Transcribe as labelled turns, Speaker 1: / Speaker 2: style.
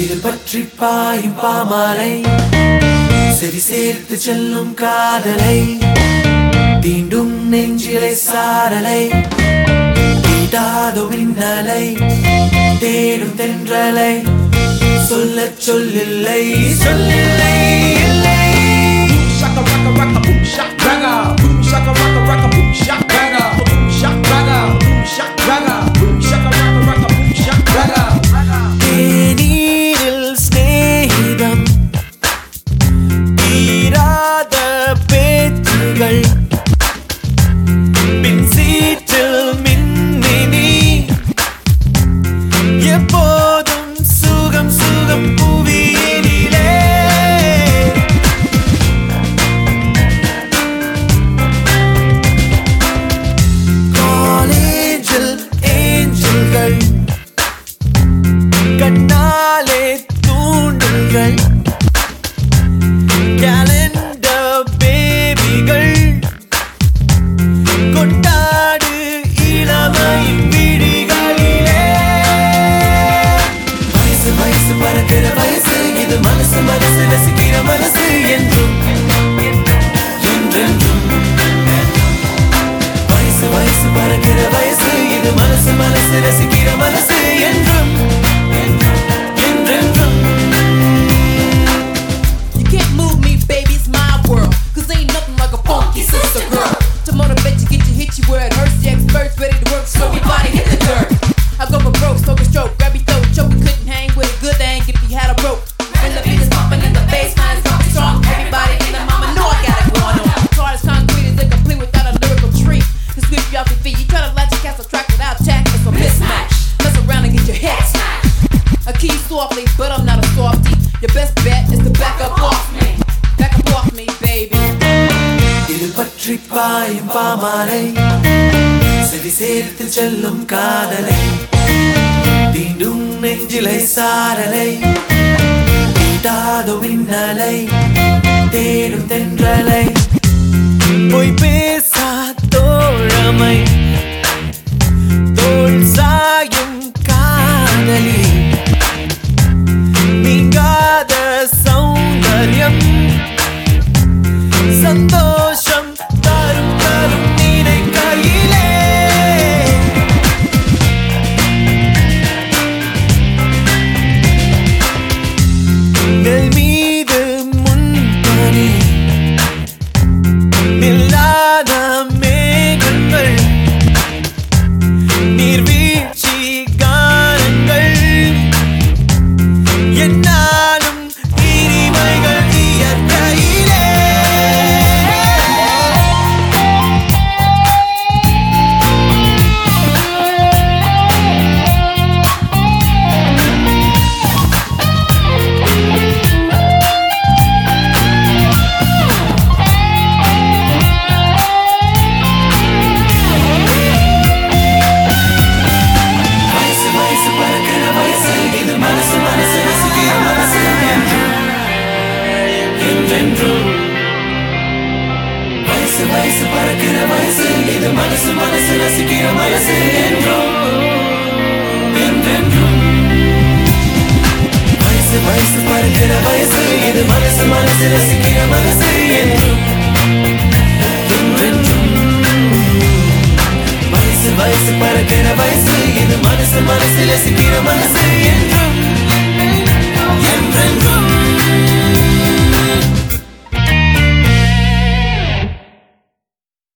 Speaker 1: இது பற்றி பாயும் பாமாலை செவி சேர்த்து செல்லும் காதலை தீண்டும் நெஞ்சிலை சாரலை தீட்டாதோ மின்னலை தேடும் தென்றலை சொல்லச் சொல்லில்லை சொல்லில்லை இல்லை
Speaker 2: Shaka rocka rocka boom shaka raga boom shaka rocka rocka boom shaka raga boom shaka raga boom shaka raga boom shaka rocka rocka boom shaka raga
Speaker 1: தேநீரில் சிநேகிதம் தீராத பேச்சுகள் பின் சீற்றில் மின்மினி எப்போதும் சுகம் சுகம் புவியினிலே காலேஜில் ஏஞ்சல்கள் கண்ணாலே தூண்டல்கள் கேலண்டர் பேபிகள் கொண்டாடு இளமை விடிகளிலே வயசு வயசு பறக்கிற வயசு இது மனசு மனசு ரசிக்கிற மனசு என்றும் என்றென்றும் வயசு வயசு பறக்கிற வயசு இது மனசு மனசு ரசிக்கிற மனசு என்றும் என்றென்றும்
Speaker 3: You can't move me, baby, it's my world. Cause ain't nothing like a funky sister girl. To motivate you, get you, hit you where it hurts. The experts ready to work, so everybody hit the dirt. I go for broke, smoke a stroke, grab your throat, choke. You couldn't hang with a good thing if you had a rope. When the beat is pumping and the bass line is pumping strong, everybody in the mama know I got it going on. Hard as concrete is incomplete without a lyrical treat. To sweep you off your feet, you try to latch your castle track without tack, it's a mismatch. Mess around and get your head smashed. I key softly, but I'm not a softie. Your best bet is to back up off me. Back up off me, baby.
Speaker 1: இது பற்றி பாயும் பாமாலை செவி சேர்த்து செல்லும் காதலை தீண்டும் நெஞ்சிலை சாரலை தீட்டாதோ மின்னலை தேடும் தென்றலை பொய் பேசா தோழமை தோல் சாயும் காதலி நீங்காத சௌந்தர்யம் சந்தோஷம் தரும் தரும் நினைக்கையிலே நெல் மீது முன்பனி நில்லாத மேகங்கள் நீர்வீழ்ச்சி கானங்கள் என்னாலும் இனிமைகள் இயற்கையிலே வயசு வயசு பறக்கிற வயசு இது மனசு மனசு ரசிக்கிற மனசு என்றும் என்றென்றும் வயசு வயசு பறக்கிற வயசு இது மனசு மனசு ரசிக்கிற மனசு என்றும் என்றென்றும் வயசு வயசு பறக்கிற வயசு இது மனசு மனசு ரசிக்கிற மனசு என்றும் என்றென்றும் வயசு வயசு பறக்கிற வயசு இது மனசு மனசு ரசிக்கிற மனசு என்றும்